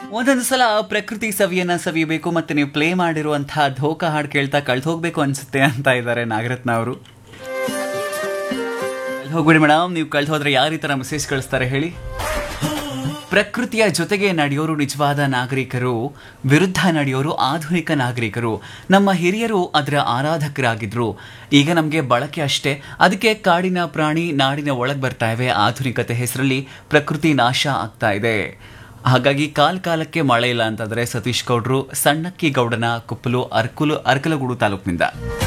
ಒಂದೊಂದು ಸಲ ಪ್ರಕೃತಿ ಸವಿಯನ್ನ ಸವಿಯಬೇಕು ಮತ್ತೆ ನೀವು ಪ್ಲೇ ಮಾಡಿರುವಂತಹ ಧೋಕಾ ಹಾಡು ಕೇಳ್ತಾ ಕಳ್ದು ಹೋಗ್ಬೇಕು ಅನ್ಸುತ್ತೆ ಅಂತ ಇದ್ದಾರೆ ನಾಗರತ್ನ ಅವರು ಹೋಗ್ಬಿಡಿ ಮೇಡಮ್ ನೀವು ಕಳ್ದು ಹೋದ್ರೆ ಯಾವ ರೀತಿ ಮೆಸೇಜ್ ಕಳಿಸ್ತಾರೆ ಹೇಳಿ ಪ್ರಕೃತಿಯ ಜೊತೆಗೆ ನಡೆಯೋರು ನಿಜವಾದ ನಾಗರಿಕರು ವಿರುದ್ಧ ನಡೆಯೋರು ಆಧುನಿಕ ನಾಗರಿಕರು ನಮ್ಮ ಹಿರಿಯರು ಅದರ ಆರಾಧಕರಾಗಿದ್ರು ಈಗ ನಮಗೆ ಬಳಕೆ ಅಷ್ಟೇ ಅದಕ್ಕೆ ಕಾಡಿನ ಪ್ರಾಣಿ ನಾಡಿನ ಒಳಗೆ ಬರ್ತಾ ಇವೆ ಆಧುನಿಕತೆ ಹೆಸರಲ್ಲಿ ಪ್ರಕೃತಿ ನಾಶ ಆಗ್ತಾ ಇದೆ ಹಾಗಾಗಿ ಕಾಲ ಕಾಲಕ್ಕೆ ಮಳೆ ಇಲ್ಲ ಅಂತಂದ್ರೆ ಸತೀಶ್ ಗೌಡ್ರು ಸಣ್ಣಕ್ಕಿ ಗೌಡನ ಕುಪ್ಪಲು ಅರ್ಕುಲು ಅರ್ಕಲಗೂಡು ತಾಲೂಕಿನಿಂದ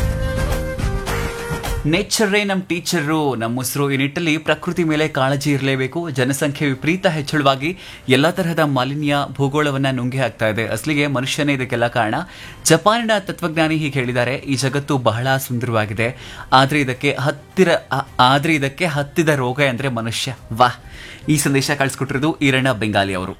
ನೇಚರೇ ನಮ್ಮ ಟೀಚರು ನಮ್ಮ ಉಸಿರು ಈ ನಿಟ್ಟಲ್ಲಿ ಪ್ರಕೃತಿ ಮೇಲೆ ಕಾಳಜಿ ಇರಲೇಬೇಕು ಜನಸಂಖ್ಯೆ ವಿಪರೀತ ಹೆಚ್ಚಳವಾಗಿ ಎಲ್ಲ ತರಹದ ಮಾಲಿನ್ಯ ಭೂಗೋಳವನ್ನ ನುಂಗಿ ಹಾಕ್ತಾ ಇದೆ ಅಸಲಿಗೆ ಮನುಷ್ಯನೇ ಇದಕ್ಕೆಲ್ಲ ಕಾರಣ ಜಪಾನಿನ ತತ್ವಜ್ಞಾನಿ ಹೀಗೆ ಹೇಳಿದ್ದಾರೆ ಈ ಜಗತ್ತು ಬಹಳ ಸುಂದರವಾಗಿದೆ ಆದ್ರೆ ಇದಕ್ಕೆ ಹತ್ತಿರ ಆ- ಆದ್ರೆ ಇದಕ್ಕೆ ಹತ್ತಿದ ರೋಗ ಅಂದ್ರೆ ಮನುಷ್ಯ ವಾಹ್ ಈ ಸಂದೇಶ ಕಳಿಸ್ಕೊಟ್ಟಿರೋದು ಈರಣ್ಣ ಬೆಂಗಾಲಿ ಅವರು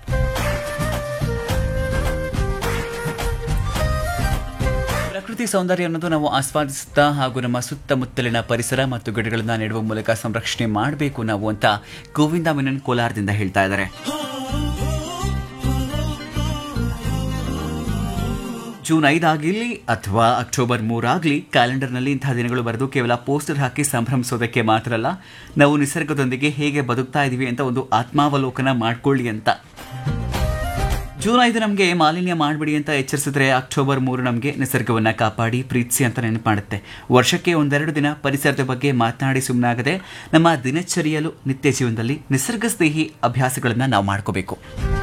ಪ್ರಕೃತಿ ಸೌಂದರ್ಯ ಅನ್ನೋದು ನಾವು ಆಸ್ವಾದಿಸುತ್ತಾ ಹಾಗೂ ನಮ್ಮ ಸುತ್ತಮುತ್ತಲಿನ ಪರಿಸರ ಮತ್ತು ಗಿಡಗಳನ್ನ ನೆಡುವ ಮೂಲಕ ಸಂರಕ್ಷಣೆ ಮಾಡಬೇಕು ನಾವು ಅಂತ ಗೋವಿಂದ ಮೆನನ್ ಕೋಲಾರದಿಂದ ಹೇಳ್ತಾ ಇದ್ದಾರೆ ಜೂನ್ ಐದಾಗಿರ್ಲಿ ಅಥವಾ ಅಕ್ಟೋಬರ್ ಮೂರಾಗ್ಲಿ ಕ್ಯಾಲೆಂಡರ್ನಲ್ಲಿ ಇಂತಹ ದಿನಗಳು ಬರೆದು ಕೇವಲ ಪೋಸ್ಟರ್ ಹಾಕಿ ಸಂಭ್ರಮಿಸೋದಕ್ಕೆ ಮಾತ್ರ ಅಲ್ಲ ನಾವು ನಿಸರ್ಗದೊಂದಿಗೆ ಹೇಗೆ ಬದುಕ್ತಾ ಇದೀವಿ ಅಂತ ಒಂದು ಆತ್ಮಾವಲೋಕನ ಮಾಡ್ಕೊಳ್ಳಿ ಅಂತ ಜೂನ್ ಐದು ನಮಗೆ ಮಾಲಿನ್ಯ ಮಾಡಬೇಡಿ ಅಂತ ಎಚ್ಚರಿಸಿದ್ರೆ ಅಕ್ಟೋಬರ್ ಮೂರು ನಮಗೆ ನಿಸರ್ಗವನ್ನ ಕಾಪಾಡಿ ಪ್ರೀತಿಸಿ ಅಂತ ನೆನಪು ಮಾಡುತ್ತೆ ವರ್ಷಕ್ಕೆ ಒಂದೆರಡು ದಿನ ಪರಿಸರದ ಬಗ್ಗೆ ಮಾತನಾಡಿ ಸುಮ್ಮನಾಗದೆ ನಮ್ಮ ದಿನಚರಿಯಲು ನಿತ್ಯ ಜೀವನದಲ್ಲಿ ನಿಸರ್ಗ ಸ್ನೇಹಿ ಅಭ್ಯಾಸಗಳನ್ನ ನಾವು ಮಾಡ್ಕೋಬೇಕು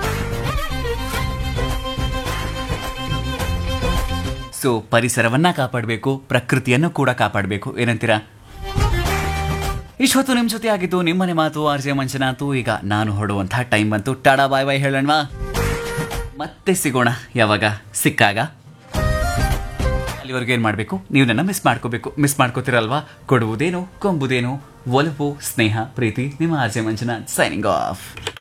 ಸೊ ಪರಿಸರವನ್ನ ಕಾಪಾಡಬೇಕು ಪ್ರಕೃತಿಯನ್ನು ಕೂಡ ಕಾಪಾಡಬೇಕು ಏನಂತೀರಾ ಇಷ್ಟೊತ್ತು ನಿಮ್ಮ ಜೊತೆ ಆಗಿದ್ದು ನಿಮ್ಮನೆ ಮಾತು ಆರ್ ಜೆ ಮಂಜುನಾಥು ಈಗ ನಾನು ಹೊಡುವಂತಹ ಟೈಮ್ ಬಂತು ಟಾಡಾ ಬಾಯ್ ಬಾಯ್ ಹೇಳೋಣವಾ ಮತ್ತೆ ಸಿಗೋಣ ಯಾವಾಗ ಸಿಕ್ಕಾಗ ಅಲ್ಲಿವರೆಗೂ ಏನು ಮಾಡಬೇಕು ನೀವು ನನ್ನ ಮಿಸ್ ಮಾಡ್ಕೋಬೇಕು ಮಿಸ್ ಮಾಡ್ಕೋತಿರಲ್ವಾ ಕೊಡುವುದೇನು ಕೊಂಬುದೇನು ಒಲವು ಸ್ನೇಹ ಪ್ರೀತಿ ನಿಮ್ಮ R J Manjunath signing of